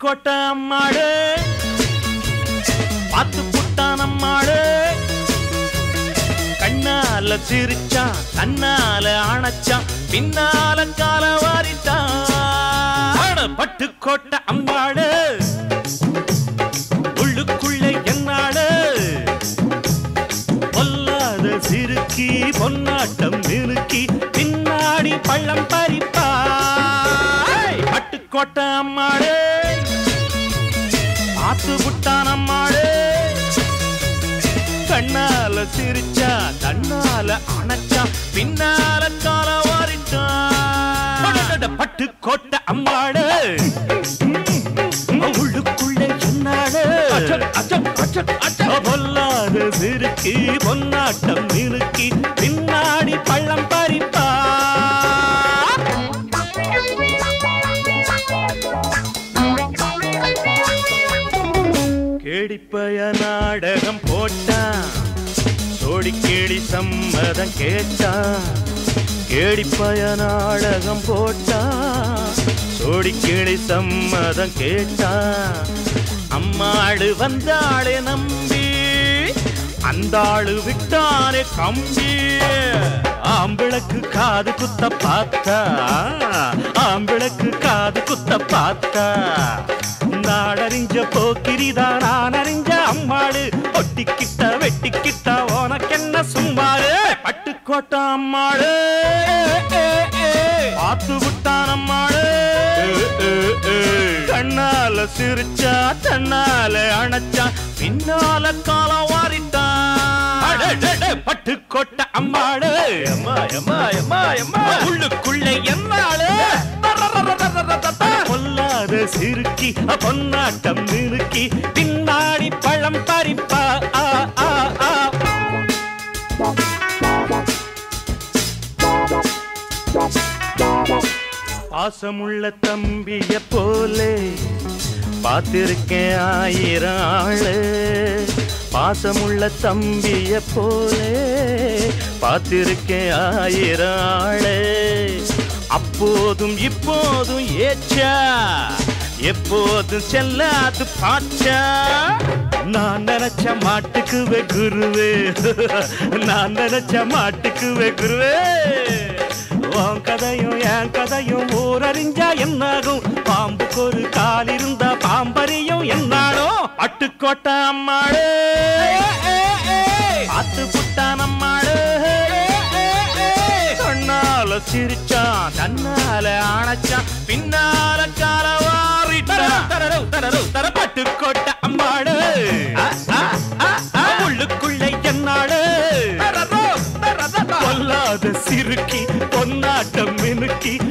பட்டுக்கோட்டை அம்மாடு பார்த்து புட்டான் அம்மாடு கண்ணால சிரிச்சான் தன்னால அணைச்சான் பின்னால கால வாரிட்டான் பட்டுக்கோட்டை அம்மாடு உள்ளுக்குள்ள என்னாடு பொல்லாத சிறுக்கி பொன்னாட்டம் நிறுக்கி பின்னாடி பள்ளம் பறிப்பா பட்டுக்கோட்டை அம்மாடு ஆத்து புட்டான் அம்மாடு கண்ணால சிரிச்சா தன்னால அணைச்சா பின்னால கால வாரிட்டான் பட்டுக்கோட்டை அம்மாடு உள்ளுக்குள்ள என்னாடு பொல்லாத சிறுக்கி பொன்னாட்டம் நிறுக்கி பின்னாடி பள்ளம் பறிப்பா கேடிப்பய நாடகம் போட்டான் சோடி கேடி சம்மதம் கேட்டான் கேடிப்பய நாடகம் போட்டான் சோடி கேடி சம்மதம் கேட்டான் அம்மாடு வந்தாளே நம்பி அந்த ஆளு விட்டானே கம்பி ஆம்பிளக்கு காது குத்த பார்த்தா ஆம்பிளக்கு காது குத்த பார்த்தா நாடறிஞ்ச போக்கிரிதான் நான் அறிஞ்ச அம்மாடு ஒட்டிக்கிட்ட வெட்டிக்கிட்ட உனக்கென்ன சும்மாரு பட்டுக்கோட்டை அம்மாடு பார்த்து விட்டான் அம்மாடு கண்ணால சிரிச்சா தன்னால அணைச்சா பின்னால கால வாரிட்டான் பட்டுக்கோட்டை அம்மாடு அம்மா அம்மா அம்மா அம்மா உள்ளுக்குள்ள என்னாளு பொல்லாத சிறுக்கி பொன்னாட்டம் நிறுக்கி பின்னாடி பழம் பறிப்பா ஆ, ஆ, ஆ. பாசமுள்ள தம்பிய போலே பார்த்திருக்கேன் ஆயிரம் ஆளு பாசமுள்ள தம்பிய போலே பார்த்திருக்கேன் ஆயிரம் ஆளு அப்போதும் இப்போதும் ஏச்சா எப்போதும் செல்லாது பாச்சா நான் நினைச்ச மாட்டுக்குவே குருவே நான் நினைச்ச மாட்டுக்குவே குருவே உன் கதையும் என் கதையும் ஊரறிஞ்சா என்னாகும் பாம்புக்கு ஒரு கால் இருந்தா பாம்பறியும் என்னானோ பட்டுக்கோட்டை அம்மாடு பார்த்து புட்டான் அம்மாடு கண்ணால சிரிச்சான் தன்னால அணைச்சான் பின்னால கால வாரிட்டான் தரரு தரரு தர பட்டுக்கோட்டை அம்மாடு உள்ளுக்குள்ள என்னாடு பொல்லாத சிறுக்கி பொன்னாட்டம் மினுக்கி